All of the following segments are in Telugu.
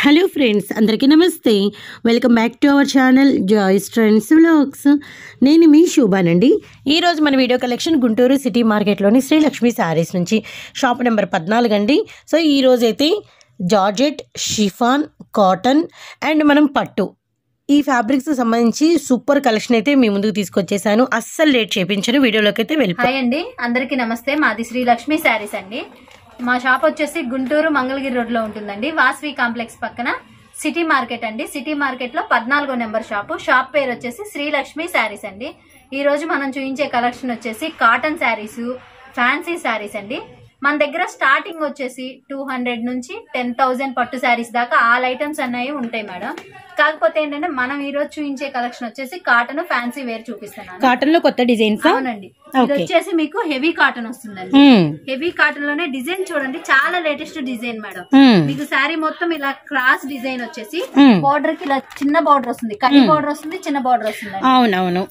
హలో ఫ్రెండ్స్ అందరికీ నమస్తే welcome back to our channel Joy's trends vlogs నేను మీ శోభానండి ఈరోజు మన వీడియో కలెక్షన్ గుంటూరు సిటీ మార్కెట్లోని శ్రీలక్ష్మి శారీస్ నుంచి షాప్ నెంబర్ పద్నాలుగు అండి సో ఈరోజు అయితే జార్జెట్ షిఫాన్ కాటన్ అండ్ మనం పట్టు ఈ ఫ్యాబ్రిక్స్ సంబంధించి సూపర్ కలెక్షన్ అయితే మీ ముందుకు తీసుకొచ్చేసాను అస్సలు లేట్ చేయించాను వీడియోలోకి అయితే వెళ్ళిపో హాయ్ అండి అందరికీ నమస్తే మాది శ్రీ లక్ష్మి శారీస్ అండి మా షాప్ వచ్చేసి గుంటూరు మంగళగిరి రోడ్ లో ఉంటుందండి వాస్వి కాంప్లెక్స్ పక్కన సిటీ మార్కెట్ అండి సిటీ మార్కెట్ లో పద్నాలుగో నెంబర్ షాపు షాప్ పేరు వచ్చేసి శ్రీలక్ష్మి శారీస్ అండి ఈ రోజు మనం చూపించే కలెక్షన్ వచ్చేసి కాటన్ శారీస్ ఫ్యాన్సీ శారీస్ అండి మన దగ్గర స్టార్టింగ్ వచ్చేసి టూ హండ్రెడ్ నుంచి టెన్ థౌసండ్ పట్టు శారీస్ దాకా ఆల్ ఐటమ్స్ అన్నవి ఉంటాయి మేడం కాకపోతే ఏంటంటే మనం ఈ రోజు చూపించే కలెక్షన్ వచ్చేసి కాటన్ ఫ్యాన్సీ వేర్ చూపిస్తున్నాను కాటన్లో కొత్త డిజైన్స్ అవునండి ఇది వచ్చేసి మీకు హెవీ కాటన్ వస్తుందండి హెవీ కాటన్ లోనే డిజైన్ చూడండి చాలా లేటెస్ట్ డిజైన్ మేడం మీకు శారీ మొత్తం ఇలా క్రాస్ డిజైన్ వచ్చేసి బార్డర్ కి ఇలా చిన్న బార్డర్ వస్తుంది కడి బార్డర్ వస్తుంది చిన్న బార్డర్ వస్తుంది అవునవును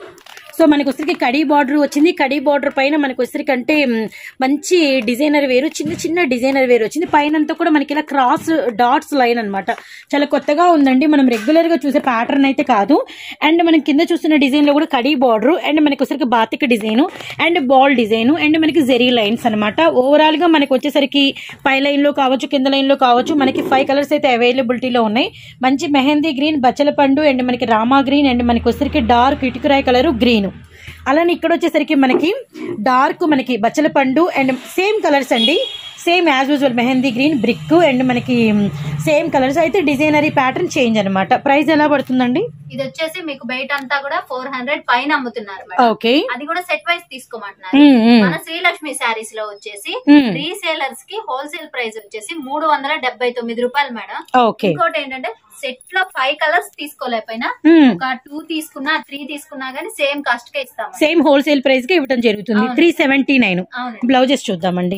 సో మనకు వచ్చరికి కడీ బార్డర్ వచ్చింది కడీ బార్డర్ పైన మనకు వచ్చరికి అంటే మ్, మంచి డిజైనర్ వేరు చిన్న చిన్న డిజైనర్ వేరు వచ్చింది పైన అంతా కూడా మనకి ఇలా క్రాస్ డాట్స్ లైన్ అన్నమాట చాలా కొత్తగా ఉందండి మనం రెగ్యులర్ గా చూసే ప్యాటర్న్ అయితే కాదు అండ్ మనం కింద చూస్తున్న డిజైన్ లో కూడా కడీ బార్డర్ అండ్ మనకి వచ్చరికి బాతిక design and ball design and మనకి జెరీ లైన్స్ అనమాట ఓవరాల్ గా మనకి వచ్చేసరికి పై లైన్ లో కావచ్చు కింద లైన్ లో కావచ్చు మనకి ఫైవ్ కలర్స్ అయితే అవైలబిలిటీలో ఉన్నాయి మంచి మెహందీ గ్రీన్ బచ్చల పండు అండ్ మనకి రామా గ్రీన్ అండ్ మనకి వచ్చేసరికి డార్క్ ఇటుకురాయి కలర్ గ్రీన్ అలానే ఇక్కడ వచ్చేసరికి మనకి డార్క్ మనకి బచ్చల పండు అండ్ సేమ్ కలర్స్ అండి same as usual mehndi green brick and మనకి సేమ్ కలర్స్ అయితే డిజైనరీ ప్యాటర్న్ చేంజ్ అనమాట ప్రైస్ ఎలా పడుతుందండి ఇది వచ్చేసి మీకు బయట అంతా కూడా ఫోర్ హండ్రెడ్ పైన అమ్ముతున్నారు మేడం ఓకే అది కూడా సెట్ వైస్ తీసుకోమంటున్నారు మన శ్రీలక్ష్మి శారీస్ లో వచ్చేసి రీసేలర్స్ కి హోల్సేల్ ప్రైస్ వచ్చేసి మూడు వందల డెబ్బై తొమ్మిది రూపాయలు మేడం ఓకే ఇంకోటి ఏంటంటే సెట్ లో ఫైవ్ కలర్స్ తీసుకోలేకపోయినా ఒక టూ తీసుకున్నా త్రీ తీసుకున్నా గానీ సేమ్ కాస్ట్ కే ఇస్తాం సేమ్ హోల్సేల్ ప్రైస్ కి ఇవ్వడం జరుగుతుంది త్రీ సెవెంటీ నైన్ అవునండి బ్లౌజెస్ చూద్దామండి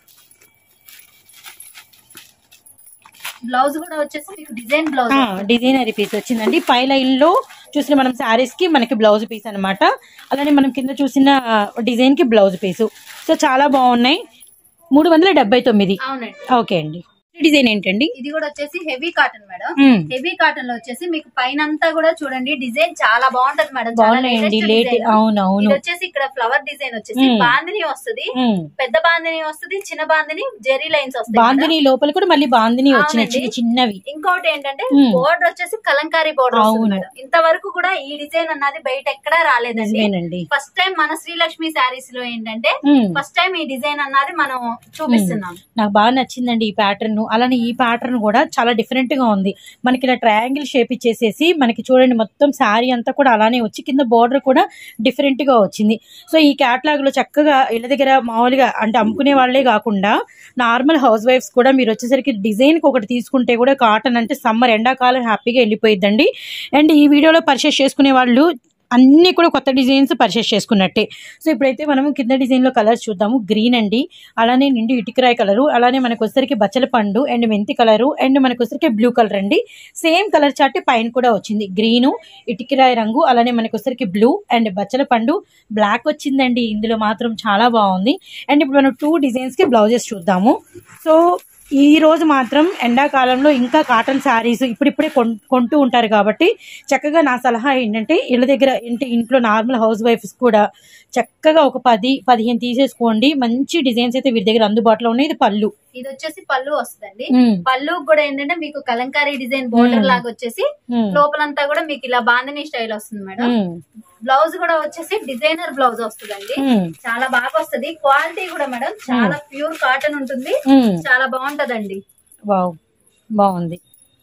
బ్లౌజ్ కూడా వచ్చేసి మీకు డిజైన్ బ్లౌజ్ డిజైనరీ పీస్ వచ్చిందండి పై లైన్ లో చూసిన మనం శారీస్ కి మనకి బ్లౌజ్ పీస్ అన్నమాట అలానే మనం కింద చూసిన డిజైన్ కి బ్లౌజ్ పీసు సో చాలా బాగున్నాయి మూడు వందల డెబ్బై తొమ్మిది అవునండి ఓకే అండి ఈ డిజైన్ ఏంటండి ఇది కూడా వచ్చేసి హెవీ కాటన్ మేడం మ్మ్. హెవీ కాటన్ లో వచ్చేసి మీకు పైన అంతా కూడా చూడండి డిజైన్ చాలా బాగుంటది మేడం చాలా బాగున్నాయండి latest లేట్ design. అవునవును ఇది వచ్చేసి ఇక్కడ ఫ్లవర్ డిజైన్ వచ్చేసి మ్మ్. బాందిని వస్తుంది ఉమ్. పెద్ద బాందిని వస్తుంది చిన్న బాందిని జెరీ లైన్స్ వస్తాయి బాందిని లోపల కూడా మళ్ళీ బాందిని వచ్చిన అవునండి. చిన్న చిన్నవి ఇంకోటి ఏంటంటే మ్మ్. బోర్డర్ వచ్చేసి కలంకారీ బోర్డర్ వస్తుంది అవును. మేడం ఇంతవరకు కూడా ఈ డిజైన్ అన్నది బయట ఎక్కడా రాలేదండి నిజమేనండి ఫస్ట్ టైం మన శ్రీలక్ష్మి శారీస్ లో ఏంటంటే ఉమ్. ఫస్ట్ టైం ఈ డిజైన్ అన్నది మనం చూపిస్తున్నాం నాకు బాగా నచ్చిందండి ఈ ప్యాటర్న్ అలానే ఈ ప్యాటర్న్ కూడా చాలా డిఫరెంట్ గా ఉంది మనకి ఇలా ట్రయాంగిల్ షేప్ ఇచ్చేసేసి మనకి చూడండి మొత్తం శారీ అంతా కూడా అలానే వచ్చి కింద బార్డర్ కూడా డిఫరెంట్ గా వచ్చింది సో ఈ క్యాటలాగ్ లో చక్కగా ఇళ్ళ దగ్గర మామూలుగా అంటే అమ్ముకునే వాళ్ళే కాకుండా నార్మల్ హౌస్ వైఫ్స్ కూడా మీరు వచ్చేసరికి డిజైన్ కి ఒకటి తీసుకుంటే కూడా కాటన్ అంటే సమ్మర్ ఎండాకాలం హ్యాపీగా వెళ్ళిపోయిద్దండి అండ్ ఈ వీడియోలో పర్చేస్ చేసుకునే వాళ్ళు అన్ని కూడా కొత్త డిజైన్స్ పర్చేస్ చేసుకున్నట్టే సో ఇప్పుడైతే మనము కింద డిజైన్ లో కలర్స్ చూద్దాము గ్రీన్ అండి అలానే నిండి ఇటుకరాయి కలరు అలానే మనకు వచ్చరికి బచ్చల పండు అండ్ మెంతి కలరు అండ్ మనకు వచ్చరికి బ్లూ కలర్ అండి సేమ్ కలర్ చార్ట్ పైన కూడా వచ్చింది గ్రీను ఇటుకరాయి రంగు అలానే మనకు వచ్చరికి బ్లూ అండ్ బచ్చల పండు బ్లాక్ వచ్చిందండి ఇందులో మాత్రం చాలా బాగుంది అండ్ ఇప్పుడు మనం టూ డిజైన్స్ కి బ్లౌజెస్ చూద్దాము సో ఈ రోజు మాత్రం ఎండాకాలంలో ఇంకా కాటన్ శారీస్ ఇప్పుడిప్పుడే కొన్- కొంటూ ఉంటారు కాబట్టి చక్కగా నా సలహా ఏంటంటే ఇళ్ళ దగ్గర ఇంటి ఇంట్లో నార్మల్ హౌస్ వైఫ్స్ కూడా చక్కగా ఒక పది పదిహేను తీసేసుకోండి మంచి డిజైన్స్ అయితే వీరి దగ్గర అందుబాటులో ఉన్నాయి ఇది పళ్ళు ఇది వచ్చేసి పళ్ళు వస్తుందండి ఉమ్, పళ్ళు కూడా ఏంటంటే మీకు కలంకారీ డిజైన్ బోర్డర్ మ్మ్. లాగా వచ్చేసి ఉమ్, లోపలంతా కూడా మీకు ఇలా బాందిని స్టైల్ వస్తుంది మేడం ఉమ్, బ్లౌజ్ కూడా వచ్చేసి డిజైనర్ బ్లౌజ్ వస్తుందండి ఉమ్, చాలా బాగా వస్తుంది క్వాలిటీ కూడా మేడం చాలా ప్యూర్ కాటన్ ఉంటుంది ఉమ్. చాలా బాగుంటదండి వావ్ బాగుంది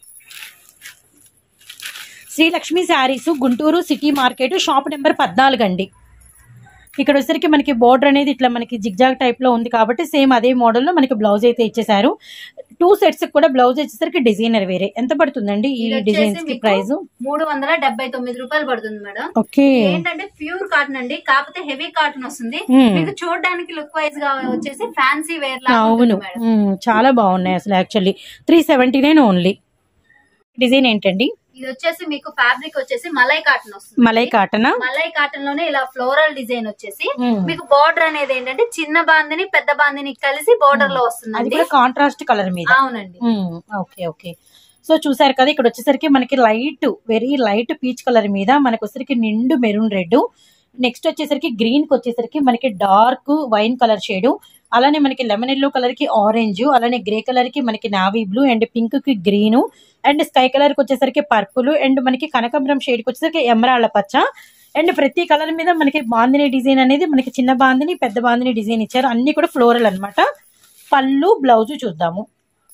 Srilakshmi sarees Guntur city market shop number పద్నాలుగు అండి ఇక్కడ వచ్చేసరికి మనకి బోర్డర్ అనేది ఇట్లా మనకి జిగ్జాగ్ టైప్ లో ఉంది కాబట్టి సేమ్ అదే మోడల్ లో మనకి బ్లౌజ్ అయితే ఇచ్చేసారు టూ సెట్స్ కూడా బ్లౌజ్ వచ్చేసరికి డిజైనర్ వేరే ఎంత పడుతుందండి ఈ ఇది వచ్చేసి డిజైన్స్ కి మీకు ప్రైస్ మూడు వందల డెబ్బై తొమ్మిది రూపాయలు పడుతుంది మేడం ఓకే ఏంటంటే ప్యూర్ కాటన్ అండి కాకపోతే హెవీ కాటన్ వస్తుంది మ్మ్. మీకు చూడడానికి లుక్ వైజ్ గా వచ్చేసి ఫ్యాన్సీ వేర్ లాగా అవును ఉంటుంది మేడం ఉమ్, చాలా బాగున్నాయి అసలు actually three seventy nine only design ఏంటండి ఇది వచ్చేసి మీకు ఫ్యాబ్రిక్ వచ్చేసి మలై కాటన్ వస్తుంది మలై కాటనా మలై కాటన్ లోనే ఇలా ఫ్లోరల్ డిజైన్ వచ్చేసి మ్మ్. మీకు బార్డర్ అనేది ఏంటంటే చిన్న బాందిని పెద్ద బాందిని కలిసి బార్డర్ లో అది వస్తుందండి కూడా కాంట్రాస్ట్ కలర్ మీద అవునండి ఉమ్, ఓకే ఓకే సో చూసారు కదా ఇక్కడ వచ్చేసరికి మనకి light very light peach colour మీద మనకి వచ్చేసరికి నిండు మెరూన్ రెడ్ నెక్స్ట్ వచ్చేసరికి గ్రీన్ కి వచ్చేసరికి మనకి డార్క్ వైన్ కలర్ షేడ్ అలానే మనకి లెమన్ ఎల్లో కలర్ కి ఆరెంజ్ అలానే గ్రే కలర్ కి మనకి నావీ బ్లూ అండ్ పింక్ కి గ్రీన్ అండ్ స్కై కలర్ కి వచ్చేసరికి పర్పుల్ అండ్ మనకి కనకాంబరం షేడ్ కి వచ్చేసరికి ఎమరాళ్ళ పచ్చ అండ్ ప్రతి కలర్ మీద మనకి బాందిని డిజైన్ అనేది మనకి చిన్న బాందిని పెద్ద బాందిని డిజైన్ ఇచ్చారు అన్ని కూడా ఫ్లోరల్ అన్నమాట పళ్ళు బ్లౌజ్ చూద్దాము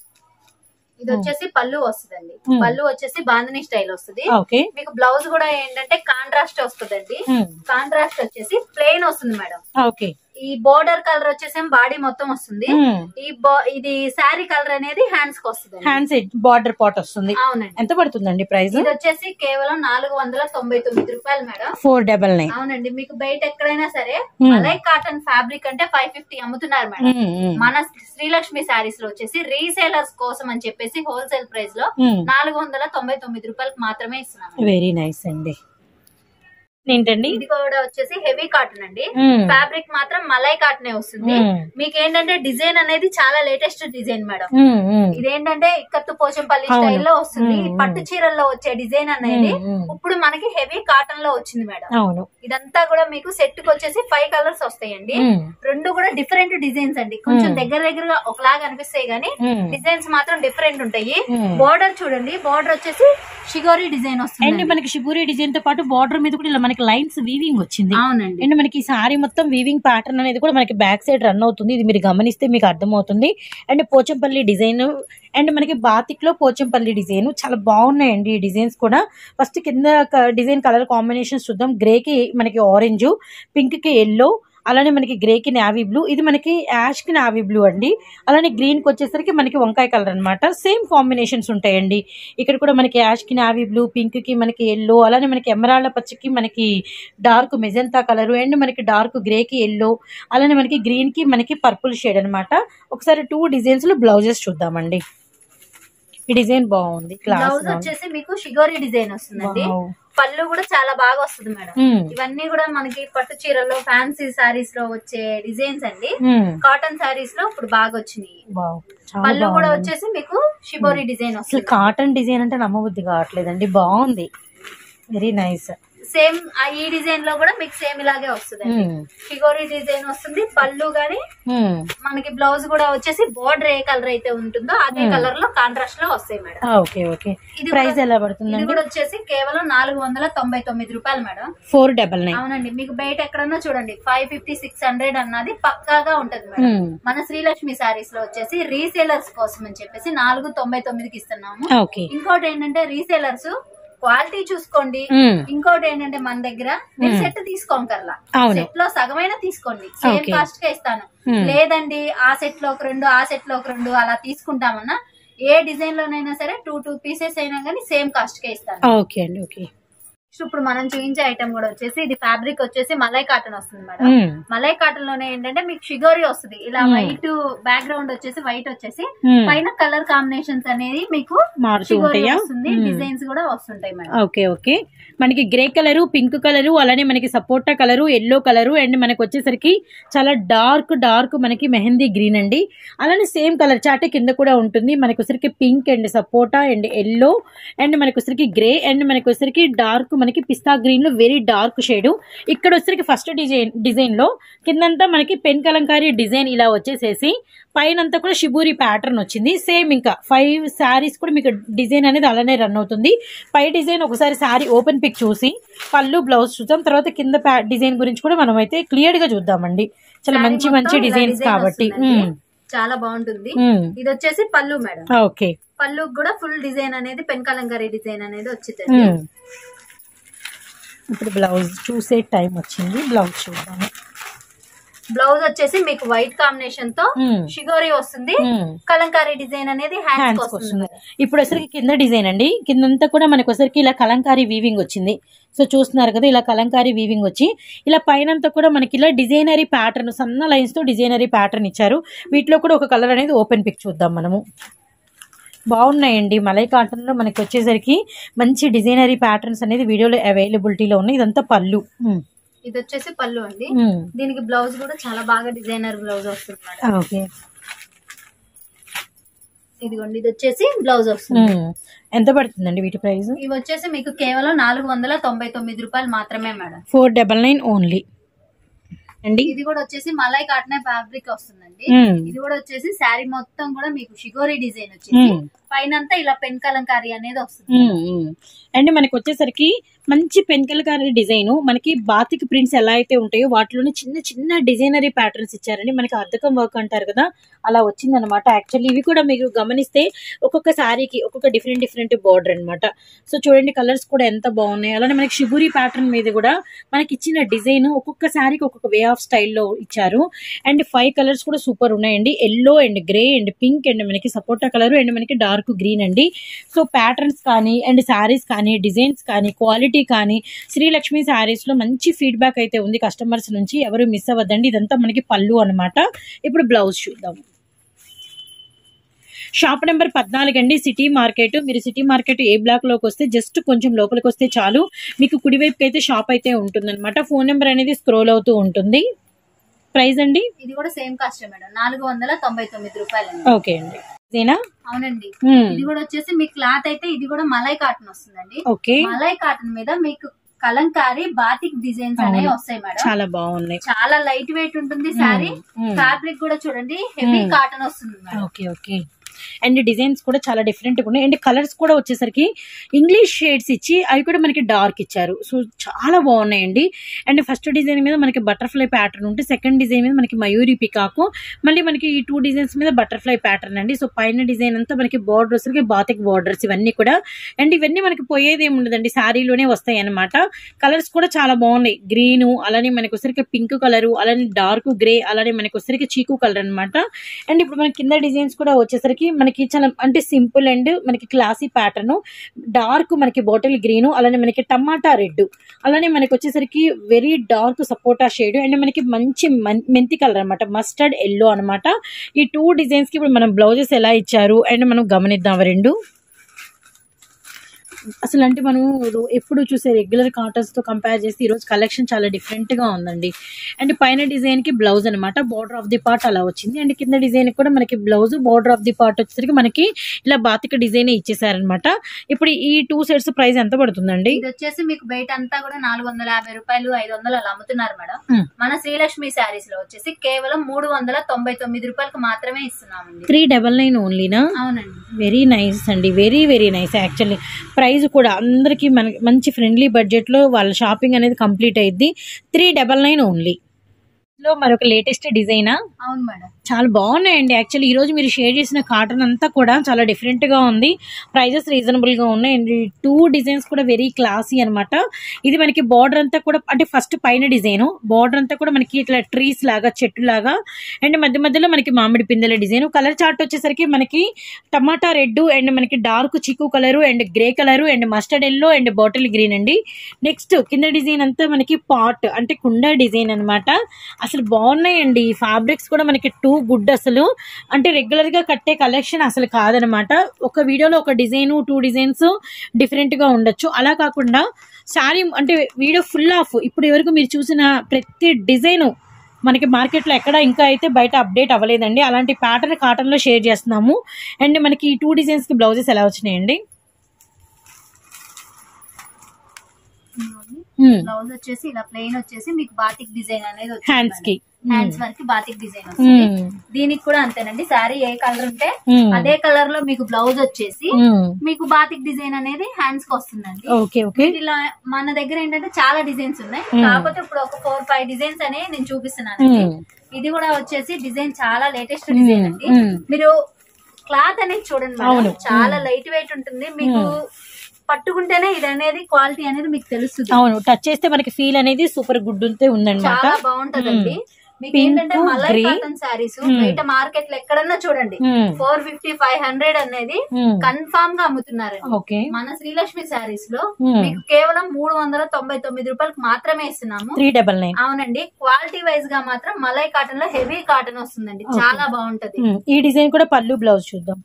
ఇది వచ్చేసి పళ్ళు వస్తుందండి Hmm. పళ్ళు వచ్చేసి బాందిని స్టైల్ వస్తుంది ఓకే మీకు బ్లౌజ్ కూడా ఏంటంటే కాంట్రాస్ట్ వస్తుందండి కాంట్రాస్ట్ వచ్చేసి ప్లెయిన్ వస్తుంది మేడం ఓకే ఈ బోర్డర్ కలర్ వచ్చేసి బాడీ మొత్తం వస్తుంది ఈ బో- ఇది శారీ కలర్ అనేది హ్యాండ్స్ కి వస్తుంది హ్యాండ్స్ బార్డర్ పాట్ వస్తుంది అవునండి ఎంత పడుతుందండి ప్రైస్ ఇది వచ్చేసి కేవలం నాలుగు వందల తొంభై తొమ్మిది రూపాయలు మేడం ఫోర్ డబల్ నైన్ అవునండి మీకు బయట ఎక్కడైనా సరే Hmm. మలై కాటన్ ఫ్యాబ్రిక్ అంటే ఫైవ్ ఫిఫ్టీ అమ్ముతున్నారు మేడం మన శ్రీలక్ష్మి శారీస్ లో వచ్చేసి రీసేలర్స్ కోసం అని చెప్పేసి హోల్సేల్ ప్రైస్ లో నాలుగు వందల తొంభై తొమ్మిది రూపాయలకు మాత్రమే ఇస్తున్నాం వెరీ నైస్ అండి ఏంటండి ఇది కూడా వచ్చేసి హెవీ కాటన్ అండి ఫ్యాబ్రిక్ మాత్రం మలై కాటనే వస్తుంది మీకు ఏంటంటే డిజైన్ అనేది చాలా లేటెస్ట్ డిజైన్ మేడం ఇదేంటంటే ఇక్కత్తు పోచంపల్లి అవును. స్టైల్లో వస్తుంది మ్మ్. పట్టు చీరల్లో వచ్చే డిజైన్ అనేది ఇప్పుడు మనకి హెవీ కాటన్ లో వచ్చింది మేడం అవును ఇదంతా కూడా మీకు సెట్ కి వచ్చేసి ఫైవ్ కలర్స్ వస్తాయండి రెండు కూడా డిఫరెంట్ డిజైన్స్ అండి కొంచెం మ్మ్. దగ్గర దగ్గరగా ఒకలాగా అనిపిస్తాయి గానీ డిజైన్స్ మాత్రం డిఫరెంట్ ఉంటాయి మ్మ్. బోర్డర్ చూడండి బోర్డర్ వచ్చేసి షిగోరి డిజైన్ అండ్ వస్తుంది మనకి షిబూరి డిజైన్ తో పాటు బార్డర్ మీద కూడా ఇలా మనకి లైన్స్ వీవింగ్ వచ్చింది అవునండి అండ్ మనకి ఈ సారీ మొత్తం వీవింగ్ ప్యాటర్న్ అనేది కూడా మనకి బ్యాక్ సైడ్ రన్ అవుతుంది ఇది మీరు గమనిస్తే మీకు అర్థమవుతుంది అండ్ పోచంపల్లి డిజైన్ అండ్ మనకి బాతిక్ లో పోచంపల్లి డిజైన్ చాలా బాగున్నాయండి ఈ డిజైన్స్ కూడా ఫస్ట్ కింద డిజైన్ కలర్ కాంబినేషన్స్ చూద్దాం గ్రే కి మనకి ఆరెంజ్ పింక్ కి ఎల్లో అలానే మనకి గ్రే కి నావీ బ్లూ ఇది మనకి యాష్ కి నావీ బ్లూ అండి అలానే గ్రీన్ కి వచ్చేసరికి మనకి వంకాయ కలర్ అన్నమాట సేమ్ కాంబినేషన్స్ ఉంటాయండి ఇక్కడ కూడా మనకి యాష్ కి నావీ బ్లూ పింక్ కి మనకి ఎల్లో అలానే మనకి ఎమరాళ్ళ పచ్చకి మనకి డార్క్ మెజంతా కలర్ అండ్ మనకి డార్క్ గ్రే కి ఎల్లో అలానే మనకి గ్రీన్ కి మనకి పర్పుల్ షేడ్ అన్నమాట ఒకసారి టూ డిజైన్స్ లో బ్లౌజెస్ చూద్దామండి ఈ డిజైన్ బాగుంది క్లాస్ బ్లౌజ్ వచ్చేసి మీకు షిగోరి డిజైన్ వస్తుందండి పళ్ళు కూడా చాలా బాగా వస్తుంది మేడం ఇవన్నీ కూడా మనకి పట్టు చీరల్లో ఫ్యాన్సీ సారీస్ లో వచ్చే డిజైన్స్ అండి కాటన్ సారీస్ లో ఇప్పుడు బాగా వచ్చినాయి పళ్ళు కూడా వచ్చేసి మీకు షిబోరి డిజైన్ అసలు వస్తుంది కాటన్ డిజైన్ అంటే నమ్మబుద్ధి కావట్లేదండి బాగుంది వెరీ నైస్ సేమ్ ఈ డిజైన్ లో కూడా మీకు సేమ్ ఇలాగే వస్తుంది షిగోరి డిజైన్ వస్తుంది పళ్ళు గాని మనకి బ్లౌజ్ కూడా వచ్చేసి బోర్డర్ ఏ కలర్ అయితే ఉంటుందో అదే Hmm. కలర్ లో కాంట్రాస్ట్ లో వస్తాయి మేడం ఓకే ఓకే ఇది ప్రైస్ కూడా- ఎలా ఇది పడుతుందండి కూడా వచ్చేసి కేవలం నాలుగు వందల తొంభై తొమ్మిది రూపాయలు మేడం ఫోర్ డబల్ నైన్ అవునండి మీకు బయట ఎక్కడన్నా చూడండి ఫైవ్ ఫిఫ్టీ సిక్స్ హండ్రెడ్ అన్నది పక్కాగా ఉంటది మేడం మన శ్రీలక్ష్మి సారీస్ లో వచ్చేసి రీసేలర్స్ కోసం అని చెప్పేసి నాలుగు తొంభై తొమ్మిదికి ఇస్తున్నాము ఓకే ఇంకోటి ఏంటంటే రీసేలర్స్ క్వాలిటీ చూసుకోండి ఇంకోటి ఏంటంటే మన దగ్గర మీరు Hmm. సెట్ తీసుకోకర్లా అవును సెట్ లో సగమైన తీసుకోండి సేమ్ Okay. కాస్ట్ గా ఇస్తాను Hmm. లేదండి ఆ సెట్ లో ఒక రెండు ఆ సెట్ లో ఒక రెండు అలా తీసుకుంటామన్నా ఏ డిజైన్ లోనైనా సరే టూ టూ పీసెస్ అయినా కానీ సేమ్ కాస్ట్ కే ఇస్తాను ఓకే అండి ఓకే నెక్స్ట్ ఇప్పుడు మనం చూపించే ఐటమ్ కూడా వచ్చేసి ఇది ఫ్యాబ్రిక్ వచ్చేసి మలై కాటన్ వస్తుంది మేడం మలై కాటన్ లోనే ఏంటంటే మీకు షిగోరి వస్తుంది ఇలా Hmm. వైట్ బ్యాక్గ్రౌండ్ వచ్చేసి వైట్ వచ్చేసి పైన కలర్ కాంబినేషన్స్ అనేది మీకు మారుతూ షిగోరి ఉంటాయా వస్తుంది Hmm. డిజైన్స్ కూడా వస్తుంటాయి మేడం ఓకే ఓకే మనకి గ్రే కలరు పింక్ కలరు అలానే మనకి సపోటా కలరు ఎల్లో కలరు అండ్ మనకి వచ్చేసరికి చాలా డార్క్ డార్క్ మనకి మెహందీ గ్రీన్ అండి అలానే సేమ్ కలర్ చాటే కింద కూడా ఉంటుంది మనకి వచ్చరికి పింక్ అండ్ సపోటా అండ్ ఎల్లో అండ్ మనకి వచ్చరికి గ్రే అండ్ మనకి వచ్చరికి డార్క్ మనకి పిస్తా గ్రీన్ లో వెరీ డార్క్ షేడ్ ఇక్కడ వచ్చరికి ఫస్ట్ డిజైన్ డిజైన్ లో కిందంతా మనకి పెన్ కలంకారీ డిజైన్ ఇలా వచ్చేసేసి పైనంతా కూడా షిబూరి ప్యాటర్న్ వచ్చింది సేమ్ ఇంకా ఫైవ్ శారీస్ కూడా మీకు డిజైన్ అనేది అలానే రన్ అవుతుంది పై డిజైన్ ఒకసారి శారీ ఓపెన్ పిక్ చూసి పళ్ళు బ్లౌజ్ చూద్దాం తర్వాత కింద ప్యా- డిజైన్ గురించి కూడా మనం అయితే క్లియర్ గా చూద్దామండి చాలా Saree మంచి మొత్తం మంచి ఇలా డిజైన్స్ design కాబట్టి వస్తుందండి. ఉమ్, చాలా బాగుంటుంది ఉమ్, ఇది వచ్చేసి పళ్ళు మేడం ఓకే పళ్ళు కూడా ఫుల్ డిజైన్ అనేది పెన్ కలంకారీ డిజైన్ అనేది వచ్చింది ఉమ్. ఇప్పుడు బ్లౌజ్ చూసే టైం వచ్చింది బ్లౌజ్ చూద్దాము బ్లౌజ్ వచ్చేసి మీకు వైట్ కాంబినేషన్ తో ఉమ్, షిగోరి వస్తుంది ఉమ్. కలంకారీ డిజైన్ అనేది హ్యాండ్స్ హ్యాండ్స్ వస్తుంది వస్తుంది ఇప్పుడు వచ్చరికి కింద డిజైన్ అండి కిందంతా కూడా మనకు వచ్చరికి ఇలా కలంకారీ వీవింగ్ వచ్చింది సో చూస్తున్నారు కదా ఇలా కలంకారీ వీవింగ్ వచ్చి ఇలా పైనంతా కూడా మనకి ఇలా డిజైనరీ ప్యాటర్న్ సన్న లైన్స్ తో డిజైనరీ ప్యాటర్న్ ఇచ్చారు వీటిలో కూడా ఒక కలర్ అనేది ఓపెన్ పిక్ చూద్దాం మనము బాగున్నాయండి మలై కాటన్ లో మనకి వచ్చేసరికి మంచి డిజైనరీ ప్యాటర్న్స్ అనేది వీడియోలో అవైలబిలిటీలో ఉన్నాయి ఇదంతా పళ్ళు ఉమ్, ఇది వచ్చేసి పళ్ళు అండి ఉమ్, దీనికి బ్లౌజ్ కూడా చాలా బాగా డిజైనర్ బ్లౌజ్ వస్తుంది మేడం ఓకే ఇదిగోండి ఇది వచ్చేసి బ్లౌజ్ వస్తుంది ఉమ్. ఎంత పడుతుందండి వీటి ప్రైస్ ఇవి వచ్చేసి మీకు కేవలం నాలుగు వందల తొంభై తొమ్మిది రూపాయలు మాత్రమే madam four double nine only అండి ఇది కూడా వచ్చేసి మలై కాటన్ ఫ్యాబ్రిక్ వస్తుందండి ఉమ్. ఇది కూడా వచ్చేసి శారీ మొత్తం కూడా మీకు షిగోరి డిజైన్ వచ్చేసి ఉమ్. పైన అంతా ఇలా పెన్ కలంకారీ అనేది వస్తుంది ఉమ్, ఉమ్. అండ్ మనకి వచ్చేసరికి మంచి పెన్కల్కారీ డిజైన్ మనకి బాతిక్ ప్రింట్స్ ఎలా అయితే ఉంటాయో వాటిలోనే చిన్న చిన్న డిజైనరీ ప్యాటర్న్స్ ఇచ్చారండి మనకి అద్దకం వర్క్ అంటారు కదా అలా వచ్చిందనమాట యాక్చువల్లీ ఇవి కూడా మీరు గమనిస్తే ఒక్కొక్క శారీకి ఒక్కొక్క డిఫరెంట్ డిఫరెంట్ బార్డర్ అన్నమాట సో చూడండి కలర్స్ కూడా ఎంత బాగున్నాయి అలానే మనకి షిబురి ప్యాటర్న్ మీద కూడా మనకి ఇచ్చిన డిజైన్ ఒక్కొక్క శారీకి ఒక్కొక్క వే ఆఫ్ స్టైల్లో ఇచ్చారు అండ్ ఫైవ్ కలర్స్ కూడా సూపర్ ఉన్నాయండి yellow and grey and pink and మనకి సపోటా కలర్ అండ్ మనకి డార్క్ గ్రీన్ అండి సో ప్యాటర్న్స్ కానీ అండ్ శారీస్ కానీ డిజైన్స్ కానీ క్వాలిటీ కానీ శ్రీలక్ష్మి శారీస్ లో మంచి ఫీడ్బ్యాక్ అయితే ఉంది కస్టమర్స్ నుంచి ఎవరు మిస్ అవ్వద్దండి ఇదంతా మనకి పళ్ళు అన్నమాట ఇప్పుడు బ్లౌజ్ చూద్దాం షాప్ నెంబర్ పద్నాలుగు అండి సిటీ మార్కెట్ మీరు సిటీ మార్కెట్ ఏ బ్లాక్ లోకి వస్తే జస్ట్ కొంచెం లోపలికి వస్తే చాలు మీకు కుడివైపుకి అయితే షాప్ అయితే ఉంటుందన్నమాట ఫోన్ నెంబర్ అనేది స్క్రోల్ అవుతూ ఉంటుంది ప్రైస్ అండి ఇది కూడా సేమ్ కాస్ట్ మేడం నాలుగు వందల తొంభై తొమ్మిది రూపాయలు ఓకే అండి ఇదేనా అవునండి మ్మ్. ఇది కూడా వచ్చేసి మీ క్లాత్ అయితే ఇది కూడా మలై కాటన్ వస్తుందండి ఓకే మలై కాటన్ మీద మీకు కలంకారీ బాతిక్ డిజైన్స్ అనేవి అవును. వస్తాయి మేడం చాలా బాగున్నాయి చాలా లైట్ వెయిట్ ఉంటుంది శారీ మ్మ్. ఫ్యాబ్రిక్ కూడా చూడండి హెవీ మ్మ్. కాటన్ వస్తుంది madam okay okay and designs కూడా చాలా డిఫరెంట్ ఉన్నాయి అండ్ కలర్స్ కూడా వచ్చేసరికి ఇంగ్లీష్ షేడ్స్ ఇచ్చి అవి కూడా మనకి డార్క్ ఇచ్చారు సో చాలా బాగున్నాయండి అండ్ ఫస్ట్ డిజైన్ మీద మనకి బటర్ఫ్లై ప్యాటర్న్ ఉంటే సెకండ్ డిజైన్ మీద మనకి మయూరి పికాకు మళ్ళీ మనకి ఈ టూ డిజైన్స్ మీద బటర్ఫ్లై ప్యాటర్న్ అండి సో పైన డిజైన్ అంతా మనకి బార్డర్స్ బాతిక్ బార్డర్స్ ఇవన్నీ కూడా అండ్ ఇవన్నీ మనకి పోయేది ఏమి ఉండదండి శారీలోనే వస్తాయి అన్నమాట కలర్స్ కూడా చాలా బాగున్నాయి గ్రీన్ అలానే మనకి వచ్చరికి పింక్ కలర్ అలానే డార్క్ గ్రే అలానే మనకి వచ్చరికి చీకు కలర్ అన్నమాట అండ్ ఇప్పుడు మనకి కింద డిజైన్స్ కూడా వచ్చేసరికి మనకి చాలా అంటే సింపుల్ అండ్ మనకి క్లాసీ ప్యాటర్న్ డార్క్ మనకి బాటిల్ గ్రీన్ అలానే మనకి టమాటా రెడ్ అలానే మనకి వచ్చేసరికి వెరీ డార్క్ సపోటా షేడ్ అండ్ మనకి మంచి మన్- మెంతి కలర్ అన్నమాట మస్టర్డ్ ఎల్లో అన్నమాట ఈ టూ డిజైన్స్ కి ఇప్పుడు మనం బ్లౌజెస్ ఎలా ఇచ్చారు అండ్ మనం గమనిద్దాం అవి రెండు అసలు అంటే మనం రో- ఎప్పుడు చూసే రెగ్యులర్ కాటన్స్ తో కంపేర్ చేస్తే ఈ రోజు కలెక్షన్ చాలా డిఫరెంట్ గా ఉందండి అండ్ పైన డిజైన్ కి బ్లౌజ్ అనమాట బార్డర్ ఆఫ్ ది పార్ట్ అలా వచ్చింది అండ్ కింద డిజైన్ కూడా మనకి blouse border of the part వచ్చేసరికి మనకి ఇలా బాతిక డిజైన్ ఇచ్చేసారనమాట ఇప్పుడు ఈ టూ సెట్స్ ప్రైస్ ఎంత పడుతుందండి ఇది వచ్చేసి మీకు బయట అంతా కూడా నాలుగు వందల యాభై రూపాయలు ఐదు వందలు అలా అమ్ముతున్నారు మేడం మ్మ్. మన శ్రీలక్ష్మి శారీస్ లో వచ్చేసి కేవలం మూడు వందల తొంభై తొమ్మిది రూపాయలకు మాత్రమే ఇస్తున్నామండి త్రీ డబల్ నైన్ ఓన్లీనా అవునండి వెరీ నైస్ అండి very very nice actually price కూడా అందరికి మన మంచి ఫ్రెండ్లీ బడ్జెట్ లో వాళ్ళ షాపింగ్ అనేది కంప్లీట్ అయ్యిద్ది త్రీ డబల్ నైన్ ఓన్లీ లో మరొక లేటెస్ట్ డిజైనా అవును మేడం చాలా బాగున్నాయండి యాక్చువల్లీ ఈ రోజు మీరు షేర్ చేసిన కాటన్ అంతా కూడా చాలా డిఫరెంట్ గా ఉంది ప్రైజెస్ రీజనబుల్ గా ఉన్నాయి అండ్ టూ డిజైన్స్ కూడా వెరీ క్లాసీ అన్నమాట ఇది మనకి బార్డర్ అంతా కూడా అంటే ఫస్ట్ పైన డిజైన్ బార్డర్ అంతా కూడా మనకి ఇట్లా ట్రీస్ లాగా చెట్టు లాగా అండ్ మధ్య మధ్యలో మనకి మామిడి పిందెల డిజైన్ కలర్ చార్ట్ వచ్చేసరికి మనకి టమాటా రెడ్ అండ్ మనకి డార్క్ చిక్కు colour and grey colour and mustard yellow and bottle green అండి నెక్స్ట్ కింద డిజైన్ అంతా మనకి పాట్ అంటే కుండ డిజైన్ అన్నమాట అసలు బాగున్నాయండి ఈ ఫ్యాబ్రిక్స్ కూడా మనకి టూ గుడ్ అసలు అంటే రెగ్యులర్ గా కట్టే కలెక్షన్ అసలు కాదనమాట ఒక వీడియోలో ఒక డిజైన్ టూ డిజైన్స్ డిఫరెంట్ గా ఉండొచ్చు అలా కాకుండా శారీ అంటే వీడియో ఫుల్ ఆఫ్ ఇప్పుడు వరకు మీరు చూసిన ప్రతి డిజైన్ మనకి మార్కెట్లో ఎక్కడ ఇంకా అయితే బయట అప్డేట్ అవ్వలేదండి అలాంటి ప్యాటర్న్ కాటన్ లో షేర్ చేస్తున్నాము అండ్ మనకి ఈ టూ డిజైన్స్ కి బ్లౌజెస్ ఎలా వచ్చినాయండి Hmm. బ్లౌజ్ వచ్చేసి ఇలా ప్లెయిన్ వచ్చేసి మీకు బాతిక్ డిజైన్ అనేది హ్యాండ్స్ కి హ్యాండ్స్ వరకు బాతిక్ డిజైన్ వస్తుంది Hmm. దీనికి కూడా అంతేనండి శారీ ఏ కలర్ ఉంటే Hmm. అదే కలర్ లో మీకు బ్లౌజ్ వచ్చేసి Hmm. మీకు బాతిక్ డిజైన్ అనేది హ్యాండ్స్ కి వస్తుందండి ఓకే ఓకే ఇలా మన దగ్గర ఏంటంటే చాలా డిజైన్స్ ఉన్నాయి Hmm. కాకపోతే ఇప్పుడు ఒక ఫోర్ ఫైవ్ డిజైన్స్ అనేవి నేను చూపిస్తున్నాను Hmm. ఇది కూడా వచ్చేసి డిజైన్ చాలా లేటెస్ట్ డిజైన్ అండి Hmm. మీరు క్లాత్ అనేది చూడండి మేడం. అవును. చాలా లైట్ వెయిట్ ఉంటుంది మీకు పట్టుకుంటేనే ఇది అనేది క్వాలిటీ అనేది మీకు తెలుస్తుంది అవును టచ్ చేస్తే మనకి ఫీల్ అనేది సూపర్ గుడ్ ఉంటే ఉందన్నమాట చాలా బాగుంటదండి మీకు Pink, ఏంటంటే మలై grey. కాటన్ శారీస్ బయట మార్కెట్ లో ఎక్కడన్నా చూడండి Hmm. Four fifty five hundred అనేది Hmm. కన్ఫామ్ గా అమ్ముతున్నారండి ఓకే మన శ్రీలక్ష్మి శారీస్ లో Hmm. మీకు కేవలం మూడు వందల తొంభై తొమ్మిది రూపాయలకు మాత్రమే ఇస్తున్నాము త్రీ డబల్ నైన్ అవునండి క్వాలిటీ వైజ్ గా మాత్రం మలై కాటన్ లో హెవీ కాటన్ వస్తుందండి చాలా బాగుంటది ఈ డిజైన్ కూడా పళ్ళు బ్లౌజ్ చూద్దాం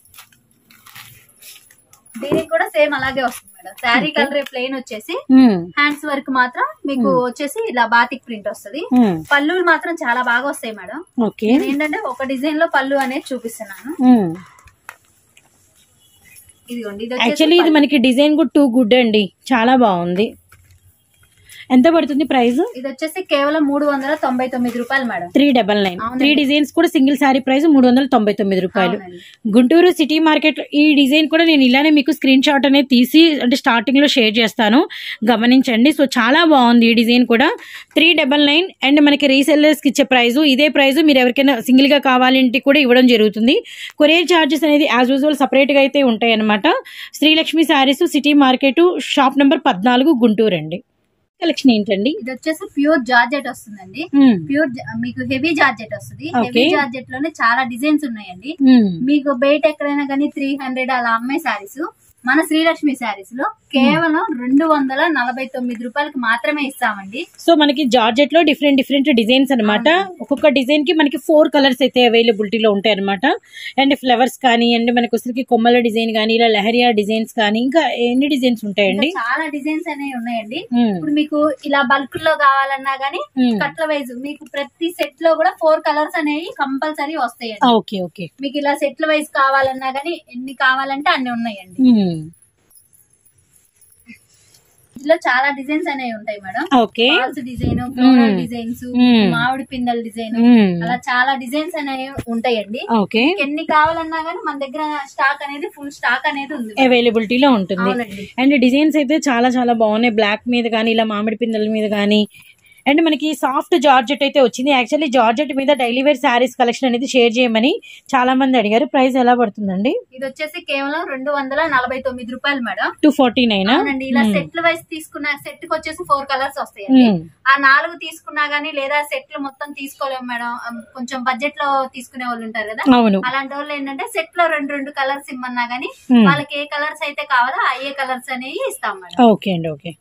దీనికి కూడా సేమ్ అలాగే వస్తుంది మేడం శారీ కలర్ ప్లెయిన్ వచ్చేసి Hmm. హ్యాండ్స్ వర్క్ మాత్రం మీకు వచ్చేసి ఇలా బాతిక్ ప్రింట్ వస్తది Hmm. పళ్ళులు మాత్రం చాలా బాగా వస్తాయి మేడం ఓకే నేను ఏంటంటే ఒక డిజైన్ లో పళ్ళు అనేది చూపిస్తున్నాను Hmm. ఇదిగోండి ఇది యాక్చువల్లీ ఇది వచ్చేసి మనకి డిజైన్ కూడా టూ గుడ్ అండి చాలా బాగుంది ఎంత పడుతుంది ప్రైస్ ఇది వచ్చేసి కేవలం మూడు వందల తొంభై తొమ్మిది రూపాయలు మేడం త్రీ డబల్ నైన్ అవునండి. త్రీ డిజైన్స్ కూడా సింగిల్ శారీ ప్రైస్ మూడు వందల తొంభై తొమ్మిది రూపాయలు అవునండి. గుంటూరు సిటీ మార్కెట్ ఈ డిజైన్ కూడా నేను ఇలానే మీకు స్క్రీన్ షాట్ అనేది తీసి అంటే స్టార్టింగ్ లో షేర్ చేస్తాను గమనించండి సో చాలా బాగుంది ఈ డిజైన్ కూడా త్రీ డబల్ నైన్ అండ్ మనకి రీసెల్లర్స్ కి ఇచ్చే ప్రైస్ ఇదే ప్రైస్ మీరు ఎవరికైనా సింగిల్ గా కావాలంటే కూడా ఇవ్వడం జరుగుతుంది కొరియర్ చార్జెస్ అనేది యాజ్ యూజువల్ సపరేట్ గా అయితే ఉంటాయి అనమాట Srilakshmi saris city market shop number పద్నాలుగు గుంటూరు అండి కలెక్షన్ ఏంటండి ఇది వచ్చేసి ప్యూర్ జార్జెట్ వస్తుందండి మ్మ్. ప్యూర్ జా- మీకు హెవీ జార్జెట్ వస్తుంది Okay. హెవీ జార్జెట్ లోనే చాలా డిజైన్స్ ఉన్నాయండి మ్మ్. మీకు బయట ఎక్కడైనా కానీ త్రీ హండ్రెడ్ అలా అమ్మే శారీస్ మన శ్రీలక్ష్మి శారీస్ లో కేవలం రెండు వందల నలభై తొమ్మిది రూపాయలకి మాత్రమే ఇస్తామండి సో మనకి జార్జెట్ లో డిఫరెంట్ డిఫరెంట్ డిజైన్స్ అన్నమాట ఒక్కొక్క డిజైన్ కి మనకి ఫోర్ కలర్స్ అయితే అవైలబిలిటీలో ఉంటాయి అనమాట అండ్ ఫ్లవర్స్ కానీ అండ్ మనకి వచ్చరికి కొమ్మల డిజైన్ కానీ ఇలా లహరియా డిజైన్స్ కానీ ఇంకా ఎన్ని డిజైన్స్ ఉంటాయండి ఇంకా చాలా డిజైన్స్ అనేవి ఉన్నాయండి మ్మ్. ఇప్పుడు మీకు ఇలా బల్క్ లో కావాలన్నా గానీ మ్మ్. కట్ల వైజ్ మీకు ప్రతి సెట్ లో కూడా ఫోర్ కలర్స్ అనేవి కంపల్సరీ వస్తాయండి ఓకే ఓకే మీకు ఇలా సెట్ల వైజ్ కావాలన్నా గానీ ఎన్ని కావాలంటే అన్ని ఉన్నాయండి మ్మ్. ఇందులో చాలా డిజైన్స్ అనేవి ఉంటాయి madam okay falls design floral మ్మ్. డిజైన్స్ మ్మ్. మామిడి పిందల డిజైన్ మ్మ్. అలా చాలా డిజైన్స్ అనేవి ఉంటాయండి ఓకే ఎన్ని కావాలన్నా గానీ మన దగ్గర స్టాక్ అనేది ఫుల్ స్టాక్ అనేది ఉంది అవైలబిలిటీలో ఉంటుంది అవునండి అండ్ డిజైన్స్ అయితే చాలా చాలా బాగున్నాయి బ్లాక్ మీద కానీ ఇలా మామిడి పిందెల మీద కానీ అండ్ మనకి సాఫ్ట్ జార్జెట్ అయితే వచ్చింది యాక్చువల్లీ జార్జెట్ మీద డైలీ వేర్ శారీస్ కలెక్షన్ అనేది షేర్ చేయమని చాలా మంది అడిగారు ప్రైస్ ఎలా పడుతుందండి ఇది వచ్చేసి కేవలం రెండు వందల నలభై తొమ్మిది రూపాయలు మేడం టూ ఫార్టీ నైన్ అవునండి ఇలా సెట్లు వైస్ తీసుకున్న సెట్ కి వచ్చేసి ఫోర్ కలర్స్ వస్తాయండి ఆ నాలుగు తీసుకున్నా గానీ లేదా సెట్లు మొత్తం తీసుకోలేము మేడం ఆ, కొంచెం బడ్జెట్ లో తీసుకునే వాళ్ళు ఉంటారు కదా అవును అలాంటి వాళ్ళు ఏంటంటే సెట్ లో రెండు రెండు కలర్స్ ఇమ్మన్నా గానీ Hmm. వాళ్ళకి ఏ కలర్స్ అయితే కావాలో ఆ ఏ కలర్స్ అనేవి ఇస్తాం మేడం ఓకే అండి ఓకే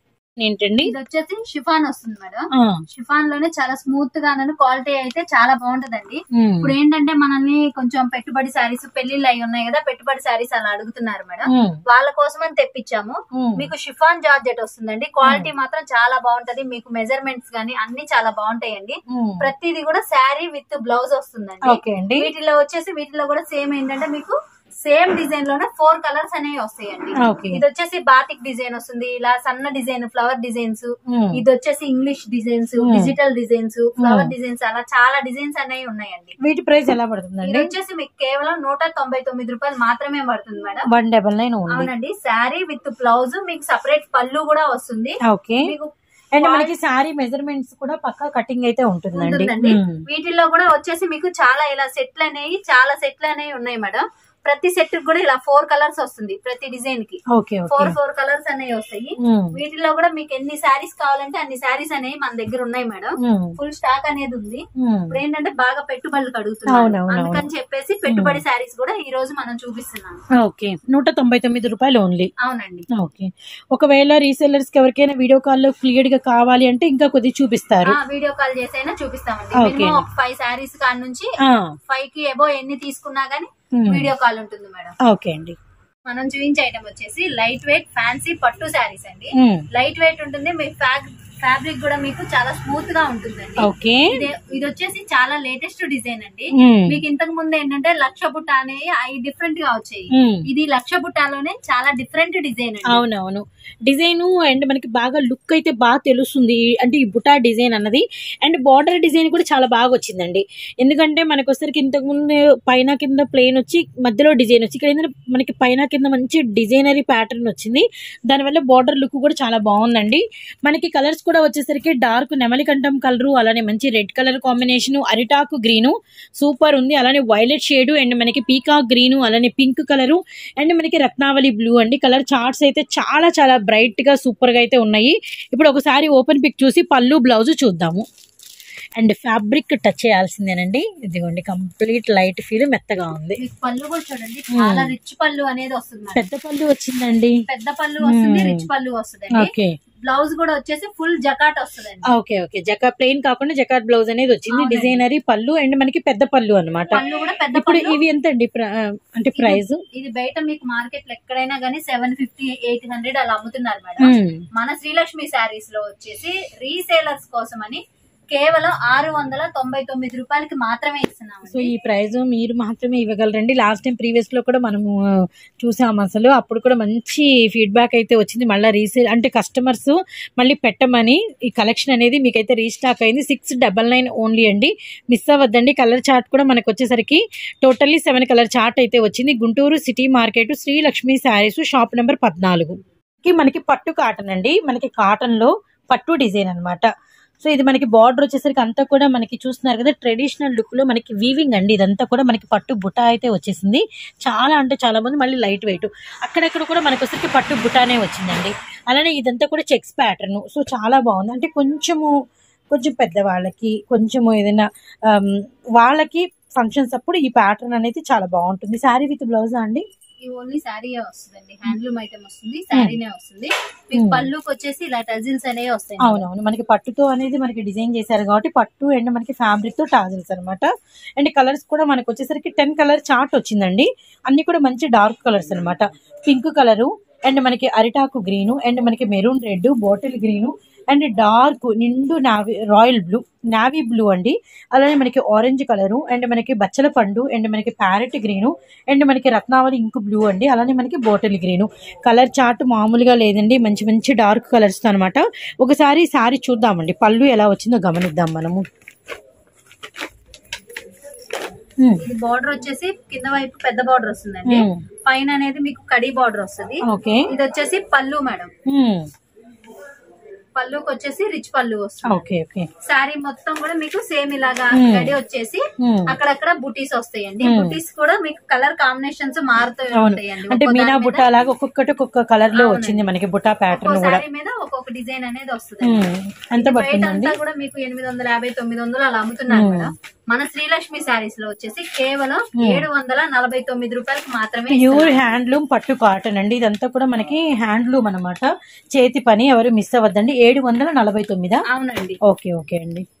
ఏంటండి ఇది వచ్చేసి షిఫాన్ వస్తుంది మేడం ఆ, షిఫాన్ లోనే చాలా స్మూత్ గా క్వాలిటీ అయితే చాలా బాగుంటదండి ఉమ్, ఇప్పుడు ఏంటంటే మనల్ని కొంచెం పెట్టుబడి శారీస్ పెళ్లిళ్ళు అయి ఉన్నాయి కదా పెట్టుబడి శారీస్ అలా అడుగుతున్నారు మేడం ఉమ్, వాళ్ళ కోసమని తెప్పించాము ఉమ్, మీకు షిఫాన్ జార్జెట్ వస్తుందండి క్వాలిటీ మాత్రం చాలా బాగుంటది మీకు మెజర్మెంట్స్ గానీ అన్ని చాలా బాగుంటాయండి ఉమ్. ప్రతిది కూడా శారీ విత్ బ్లౌజ్ వస్తుందండి ఓకే అండి వీటిలో వచ్చేసి వీటిలో కూడా సేమ్ ఏంటంటే మీకు సేమ్ డిజైన్ లోనే ఫోర్ కలర్స్ అనేవి వస్తాయండి ఓకే ఇది వచ్చేసి బాతిక్ డిజైన్ వస్తుంది ఇలా సన్న డిజైన్ ఫ్లవర్ డిజైన్స్ ఉమ్, ఇది వచ్చేసి English designs Hmm. Digital designs flower Hmm. Designs అలా చాలా డిజైన్స్ అనేవి ఉన్నాయండి వీటి ప్రైస్ ఎలా ఇది పడుతుందండి వచ్చేసి మీకు కేవలం నూట తొంభై తొమ్మిది రూపాయలు మాత్రమే పడుతుంది madam one double nine only అవునండి శారీ విత్ బ్లౌజ్ మీకు సపరేట్ పళ్ళు కూడా వస్తుంది ఓకే మీకు అండ్ మనకి శారీ మెజర్మెంట్స్ కూడా పక్కా కటింగ్ అయితే ఉంటుందండి ఉంటుందండి ఉమ్, వీటిల్లో కూడా వచ్చేసి మీకు చాలా ఇలా సెట్లు అనేవి చాలా సెట్లు అనేవి ఉన్నాయి మేడం ప్రతి సెట్ కూడా ఇలా ఫోర్ కలర్స్ వస్తుంది ప్రతి డిజైన్ కి okay okay four four colours అనేవి వస్తాయి ఉమ్, వీటిలో కూడా మీకు ఎన్ని శారీస్ కావాలంటే అన్ని శారీస్ అనేవి మన దగ్గర ఉన్నాయి మేడం ఉమ్, ఫుల్ స్టాక్ అనేది ఉంది ఉమ్. ఇప్పుడు ఏంటంటే బాగా పెట్టుబడులు కడుగుతున్నారు అవునవును, అందుకని చెప్పేసి పెట్టుబడి శారీస్ కూడా ఈ రోజు మనం చూపిస్తున్నాం ఓకే నూట తొంభై తొమ్మిది రూపాయలు ఓన్లీ అవునండి ఓకే ఒకవేళ రీసెల్లర్స్ కి ఎవరికైనా వీడియో కాల్ లో క్లియర్ గా కావాలి అంటే ఇంకా కొద్ది చూపిస్తారు ఆ వీడియో కాల్ చేసైనా చూపిస్తామండి Okay. మినిమం ఒక ఫైవ్ శారీస్ కాడ నుంచి ఆ, ఫైవ్ కి ఎబో ఎన్ని తీసుకున్నా గానీ ఉమ్, వీడియో కాల్ ఉంటుంది మేడం ఓకే అండి మనం చూపించే ఐటమ్ వచ్చేసి లైట్ వెయిట్ ఫ్యాన్సీ పట్టు శారీస్ అండి ఉమ్, లైట్ వెయిట్ ఉంటుంది మీ ఫ్యాబ్రిక్ కూడా మీకు చాలా స్మూత్ గా ఉంటుందండి ఓకే ఇది ఇది వచ్చేసి చాలా లేటెస్ట్ డిజైన్ అండి ఉమ్, మీకు ఇంతకు ముందు ఏంటంటే లక్ష బుట్ట అనేవి అవి డిఫరెంట్ గా వచ్చాయి ఉమ్. ఇది లక్ష బుట్టాలోనే చాలా డిఫరెంట్ డిజైన్ అండి అవునవును డిజైన్ అండ్ మనకి బాగా లుక్ అయితే బాగా తెలుస్తుంది అంటే ఈ బుటా డిజైన్ అన్నది అండ్ బార్డర్ డిజైన్ కూడా చాలా బాగా వచ్చిందండి ఎందుకంటే మనకు వచ్చరికి ఇంతకు ముందు పైన కింద ప్లేన్ వచ్చి మధ్యలో డిజైన్ వచ్చి ఇక్కడ ఏంటంటే మనకి పైన కింద మంచి డిజైనరీ ప్యాటర్న్ వచ్చింది దానివల్ల బార్డర్ లుక్ కూడా చాలా బాగుందండి మనకి కలర్స్ కూడా వచ్చేసరికి డార్క్ నెమలికంఠం కలరు అలానే మంచి రెడ్ కలర్ కాంబినేషన్ అరిటాకు గ్రీను సూపర్ ఉంది అలానే వైలెట్ షేడ్ అండ్ మనకి పీకాక్ గ్రీను అలానే పింక్ కలరు అండ్ మనకి రత్నావళి బ్లూ అండి కలర్ చార్ట్స్ అయితే చాలా చాలా బ్రైట్ గా సూపర్ గా అయితే ఉన్నాయి ఇప్పుడు ఒకసారి ఓపెన్ పిక్ చూసి పళ్ళు బ్లౌజ్ చూద్దాము అండ్ ఫ్యాబ్రిక్ టచ్ చేయాల్సిందేనండి ఇదిగోండి కంప్లీట్ లైట్ ఫీల్ మెత్తగా ఉంది మీకు పళ్ళు కూడా చూడండి చాలా రిచ్ పళ్ళు అనేది వస్తుంది మేడం. పెద్ద పళ్ళు వచ్చిందండి పెద్ద పళ్ళు వస్తుంది Hmm. రిచ్ పళ్ళు వస్తుందండి ఓకే బ్లౌజ్ కూడా వచ్చేసి ఫుల్ జకాట్ వస్తుందండి ఓకే ఓకే జకా ప్లెయిన్ కాకుండా జకాట్ బ్లౌజ్ అనేది వచ్చింది అవునండి. డిజైనరీ పళ్ళు అండ్ మనకి పెద్ద పళ్ళు అన్నమాట పళ్ళు కూడా పెద్ద ఇప్పుడు పళ్ళు ఇవి ఎంత అండి ప్ర- అంటే ప్రైస్ ఇది బయట మీకు మార్కెట్ లో ఎక్కడైనా గానీ సెవెన్ ఫిఫ్టీ ఎయిట్ హండ్రెడ్ అలా అమ్ముతున్నారు మేడం మన శ్రీలక్ష్మి శారీస్ లో వచ్చేసి రీసేలర్స్ కోసం అని కేవలం ఆరు వందల తొంభై తొమ్మిది రూపాయలకి మాత్రమే ఇస్తున్నాం సో ఈ ప్రైజ్ మీరు మాత్రమే ఇవ్వగలరండి లాస్ట్ టైం ప్రీవియస్ లో కూడా మనము ఆ, చూసాం అసలు అప్పుడు కూడా మంచి ఫీడ్బ్యాక్ అయితే వచ్చింది మళ్ళీ రీసేల్ అంటే కస్టమర్స్ మళ్ళీ పెట్టమని ఈ కలెక్షన్ అనేది మీకైతే రీస్టాక్ అయింది సిక్స్ డబల్ నైన్ ఓన్లీ అండి మిస్ అవ్వద్దండి కలర్ చార్ట్ కూడా మనకు వచ్చేసరికి టోటల్లీ సెవెన్ కలర్ చార్ట్ అయితే వచ్చింది Guntur city market Srilakshmi saris shop number పద్నాలుగు కి మనకి పట్టు కాటన్ అండి మనకి కాటన్ లో పట్టు డిజైన్ అన్నమాట సో ఇది మనకి బార్డర్ వచ్చేసరికి అంతా కూడా మనకి చూస్తున్నారు కదా ట్రెడిషనల్ లుక్ లో మనకి వీవింగ్ అండి ఇదంతా కూడా మనకి పట్టు బుటా అయితే వచ్చేసింది చాలా అంటే చాలా మంది మళ్ళీ లైట్ వెయిట్ అక్కడక్కడ కూడా మనకి వచ్చేసరికి పట్టు బుటానే వచ్చిందండి అలానే ఇదంతా కూడా చెక్స్ ప్యాటర్న్ సో చాలా బాగుంది అంటే కొంచెము కొంచెం పెద్దవాళ్ళకి కొంచెము ఏదైనా ఆమ్, వాళ్ళకి ఫంక్షన్స్ అప్పుడు ఈ ప్యాటర్న్ అనేది చాలా బాగుంటుంది శారీ విత్ బ్లౌజా అండి ఈ ఓన్లీ శారీ వస్తుందండి హ్యాండ్లూమ్ ఐటమ్ వస్తుంది శారీనే వస్తుంది మీకు Hmm. పళ్ళుకి వచ్చేసి ఇలా టజిల్స్ అనేవి వస్తాయి అవునవును మనకి పట్టుతో అనేది మనకి డిజైన్ చేశారు కాబట్టి పట్టు అండ్ మనకి ఫ్యాబ్రిక్ తో టాజిల్స్ అనమాట అండ్ కలర్స్ కూడా మనకి వచ్చేసరికి టెన్ కలర్ చార్ట్ వచ్చిందండి అన్ని కూడా మంచి డార్క్ కలర్స్ అన్నమాట పింక్ కలరు అండ్ మనకి అరిటాకు గ్రీను అండ్ మనకి maroon red bottle green and dark నిండు navy royal blue navy blue అండి అలానే మనకి ఆరెంజ్ కలరు అండ్ మనకి బచ్చల పండు అండ్ మనకి ప్యారెట్ గ్రీను అండ్ మనకి రత్నావళి ఇంకు బ్లూ అండి అలానే మనకి బాటిల్ గ్రీను కలర్ చార్ట్ మామూలుగా లేదండి మంచి మంచి డార్క్ కలర్స్ తో అనమాట ఒకసారి సారీ చూద్దామండి పళ్ళు ఎలా వచ్చిందో గమనిద్దాం మనము ఉమ్, ఇది బార్డర్ వచ్చేసి కింద వైపు పెద్ద బార్డర్ వస్తుందండి ఉమ్, పైన అనేది మీకు కడి బార్డర్ వస్తుంది ఓకే ఇది వచ్చేసి పళ్ళు మేడం ఉమ్, పళ్ళుకి వచ్చేసి రిచ్ పళ్ళు వస్తుంది ఓకే ఓకే శారీ మొత్తం కూడా మీకు సేమ్ ఇలాగా Hmm. గడి వచ్చేసి ఉమ్, అక్కడక్కడ బుటీస్ వస్తాయండి Hmm. బుటీస్ కూడా మీకు కలర్ కాంబినేషన్స్ మారుతూ అవును ఉంటాయండి అంటే ఒక్కో మీనా దాని మీద బుట్టా లాగా ఒక్కొక్కటి ఒక్కొక్క కలర్ లో అవునండి. వచ్చింది మనకి బుట్టా ఒక్కో ప్యాటర్న్ కూడా శారీ మీద ఒక్కొక్క డిజైన్ అనేది వస్తుంది ఉమ్, ఎంత ఇది బయట పడుతుందండి అంతా కూడా మీకు ఎనిమిది వందల యాభై తొమ్మిది వందలు అలా అమ్ముతున్నారు Hmm. మేడం మన శ్రీలక్ష్మి శారీస్ లో వచ్చేసి కేవలం ఏడు వందల నలభై తొమ్మిది రూపాయలకి మాత్రమే ప్యూర్ ఇస్తున్నారు. హ్యాండ్లూమ్ పట్టు కాటన్ అండి ఇదంతా కూడా మనకి హ్యాండ్లూమ్ అన్నమాట చేతి పని ఎవరు మిస్ అవ్వద్దండి ఏడు వందల నలభై తొమ్మిదా అవునండి ఓకే ఓకే అండి